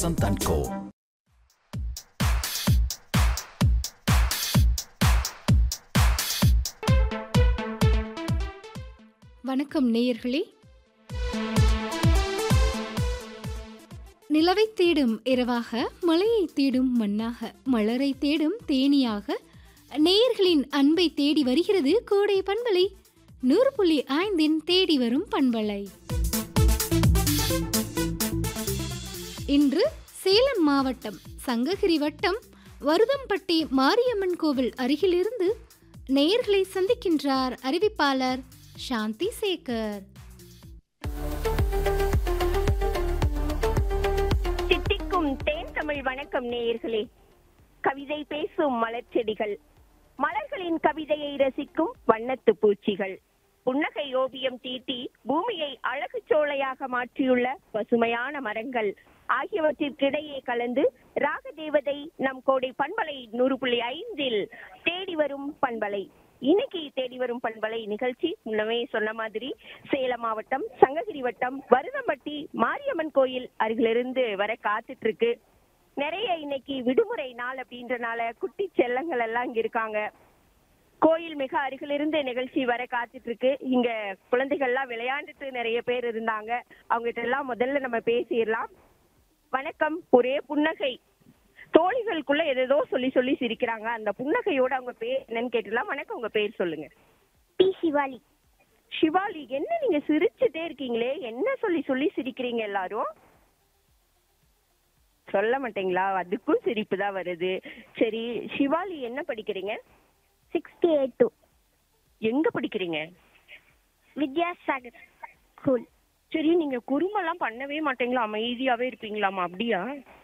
Vasant and Co. வணக்கம் நேயர்களே நிலவை தேடும் இரவாக மலையை தேடும் மண்ணாக மலரை தேடும் தேனியாக நேயர்களின் அன்பை தேடி வருகிறது கோடை பண்பலை நூறு புள்ளி ஐந்தின் தேடி வரும் பண்பலை இன்று சேலம் மாவட்டம் சங்ககிரி வட்டம் வருதம்பட்டி மாரியம்மன் கோவில் அருகிலிருந்து நேயர்களை சந்திக்கின்றார் அறிவிப்பாளர் சாந்தி சேகர் சித்திக்கும் தேன் தமிழ் வணக்கம் நேயர்களே கவிதை பேசும் மலர் செடிகள் மலர்களின் கவிதையை ரசிக்கும் வண்ணத்து பூச்சிகள் புன்னகை ஓவியம் தீட்டி பூமியை அழகு சோலையாக மாற்றியுள்ள பசுமையான மரங்கள் ஆகியவற்றிற்கிடையே கலந்து ராக தேவதை நம் கோடை பண்பலை நூறு புள்ளி ஐந்தில் தேடி வரும் பண்பலை இன்னைக்கு தேடி வரும் பண்பலை நிகழ்ச்சி முன்னமே சொன்ன மாதிரி சேலம் மாவட்டம் சங்ககிரி வட்டம் வருதம்பட்டி மாரியம்மன் கோயில் அருகிலிருந்து வர காத்துட்டு இருக்கு நிறைய இன்னைக்கு விடுமுறை நாள் அப்படின்றனால குட்டி செல்லங்கள் எல்லாம் இங்க இருக்காங்க கோயில் மிக அருகிலிருந்து நிகழ்ச்சி வர காத்துட்டு இருக்கு இங்க குழந்தைகள்லாம் விளையாண்டுட்டு நிறைய பேர் இருந்தாங்க அவங்க கிட்ட எல்லாம் முதல்ல நம்ம பேசிடலாம் வணக்கம் ஒரே புன்னகை தோழிகளுக்குள்ள ஏதேதோ சொல்லி சொல்லி சிரிக்கிறாங்க அந்த புன்னகையோட அவங்க பேர் என்னன்னு கேட்டுலாம் வணக்கம் உங்க பேர் சொல்லுங்க பி சிவாலி சிவாலி என்ன நீங்க சிரிச்சுட்டே இருக்கீங்களே என்ன சொல்லி சொல்லி சிரிக்கிறீங்க எல்லாரும் சொல்ல மாட்டீங்களா அதுக்கும் சிரிப்பு தான் வருது சரி சிவாலி என்ன படிக்கிறீங்க சிக்ஸ்டி எயிட் டூ எங்க படிக்கிறீங்க வித்யாசாகர் ஸ்கூல் சரி நீங்க குறும்பெல்லாம் பண்ணவே மாட்டீங்களா அமைதியாவே இருப்பீங்களாமா அப்படியா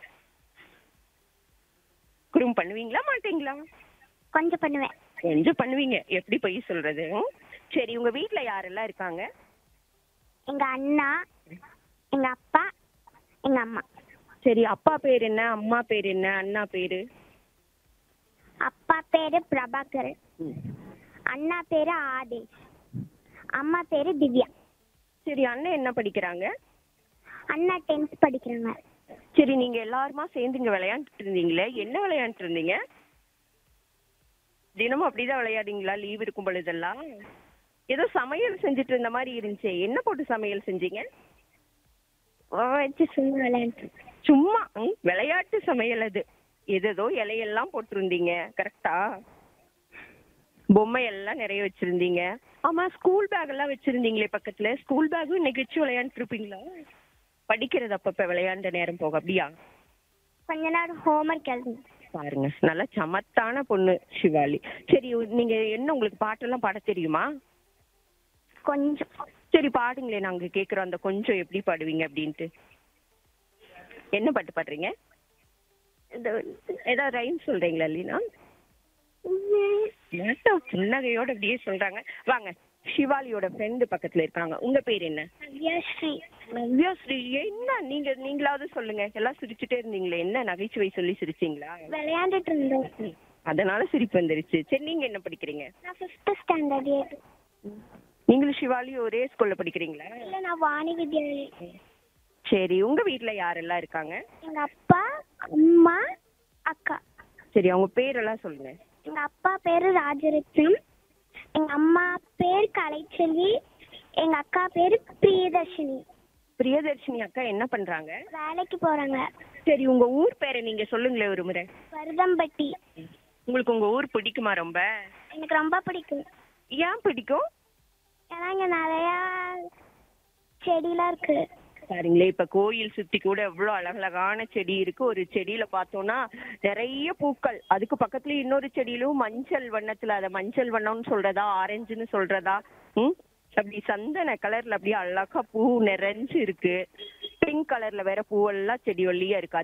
குறும் பண்ணுவீங்களா மாட்டீங்களா கொஞ்சம் பண்ணுவேன் கொஞ்சம் பண்ணுவீங்க எப்படி பொய் சொல்றது ம்? சரி உங்க வீட்ல யாரெல்லாம் இருக்காங்க எங்க அண்ணா எங்க அப்பா எங்க அம்மா சரி அப்பா பேர் என்ன அம்மா பேர் என்ன அண்ணா பேரு அப்பா பேரு பிரபாகர் அண்ணா பேரு ஆதேஷ் அம்மா பேரு திவ்யா சரி அண்ணன் என்ன படிக்கிறாங்க அண்ணா டென்த் படிக்கிறாங்க சரி நீங்க எல்லாருமா சேர்ந்து இங்க விளையாண்டுட்டு இருந்தீங்களே என்ன விளையாண்டுட்டு இருந்தீங்க தினமும் அப்படிதான் விளையாடுங்களா லீவ் இருக்கும் பொழுதெல்லாம் ஏதோ சமையல் செஞ்சுட்டு இருந்த மாதிரி இருந்துச்சு என்ன போட்டு சமையல் செஞ்சீங்க வச்சு சும்மா விளையாண்டு சும்மா ம், விளையாட்டு சமையல் அது ஏதேதோ இலையெல்லாம் போட்டிருந்தீங்க கரெக்டா பொம்மை எல்லாம் நிறைய வச்சிருந்தீங்க ஆமா ஸ்கூல் பேக் எல்லாம் வச்சிருந்தீங்களே பக்கத்துல ஸ்கூல் பேக்கும் இன்னைக்கு வச்சு விளையாண்டுட்டு இருப்பீங்களா படிக்கிறது அப்பப்ப விளையாண்ட நேரம் போக அப்படியா கொஞ்ச நேரம் ஹோம்ஒர்க் எழுதுங்க பாருங்க நல்ல சமத்தான பொண்ணு சிவாலி சரி நீங்க என்ன உங்களுக்கு பாட்டெல்லாம் பாட தெரியுமா கொஞ்சம் சரி பாடுங்களேன் நாங்க கேக்குறோம் அந்த கொஞ்சம் எப்படி பாடுவீங்க அப்படின்ட்டு என்ன பாட்டு பாடுறீங்க இந்த ஏதாவது ரைம் சொல்றீங்களா இல்லைனா ஏன்டா புன்னகையோட அப்படியே சொல்றாங்க வாங்க சிவாலியோட ஃப்ரெண்டு பக்கத்துல இருக்காங்க உங்க பேர் என்ன நவ்யாஸ்ரீ நவ்யாஸ்ரீ என்ன நீங்க நீங்களாவது சொல்லுங்க எல்லாம் சிரிச்சுட்டே இருந்தீங்களே என்ன நகைச்சுவை சொல்லி சிரிச்சீங்களா விளையாண்டுட்டு இருந்தோம் அதனால சிரிப்பு வந்துருச்சு சரி நீங்க என்ன படிக்கிறீங்க நான் ஃபிஃப்த் ஸ்டாண்டர்ட் ஏ நீங்களும் சிவாலியும் ஒரே ஸ்கூல்ல படிக்கிறீங்களா இல்லை நான் வாணி வித்யாலயா சரி உங்க வீட்ல யாரெல்லாம் இருக்காங்க எங்க அப்பா அம்மா அக்கா சரி அவங்க பேரெல்லாம் சொல்லுங்க எங்க அப்பா பேரு ராஜரத்னம் எங்க அம்மா பேர் கலைச்செல்வி எங்க அக்கா பேரு பிரியதர்ஷினி பிரியதர்ஷினி அக்கா என்ன பண்றாங்க வேலைக்கு போறாங்க சரி உங்க ஊர் பேரை நீங்க சொல்லுங்களேன் ஒரு முறை வருதம்பட்டி உங்களுக்கு உங்க ஊர் பிடிக்குமா ரொம்ப எனக்கு ரொம்ப பிடிக்கும் ஏன் பிடிக்கும் ஏன்னா இங்க நிறைய செடிலாம் இருக்கு பாருங்களே இப்ப கோயில் சுத்தி கூட எவ்வளவு அழகழகான செடி இருக்கு ஒரு செடியில பார்த்தோம்னா நிறைய பூக்கள் அதுக்கு பக்கத்துல இன்னொரு செடியிலும் மஞ்சள் வண்ணத்துல அத மஞ்சள் வண்ணம்னு சொல்றதா ஆரஞ்சுன்னு சொல்றதா ம் அப்படி சந்தன கலர்ல அப்படியே அழகா பூ நிறைஞ்சு இருக்கு பிங்க் கலர்ல வேற பூவெல்லாம் செடி வள்ளியா இருக்கு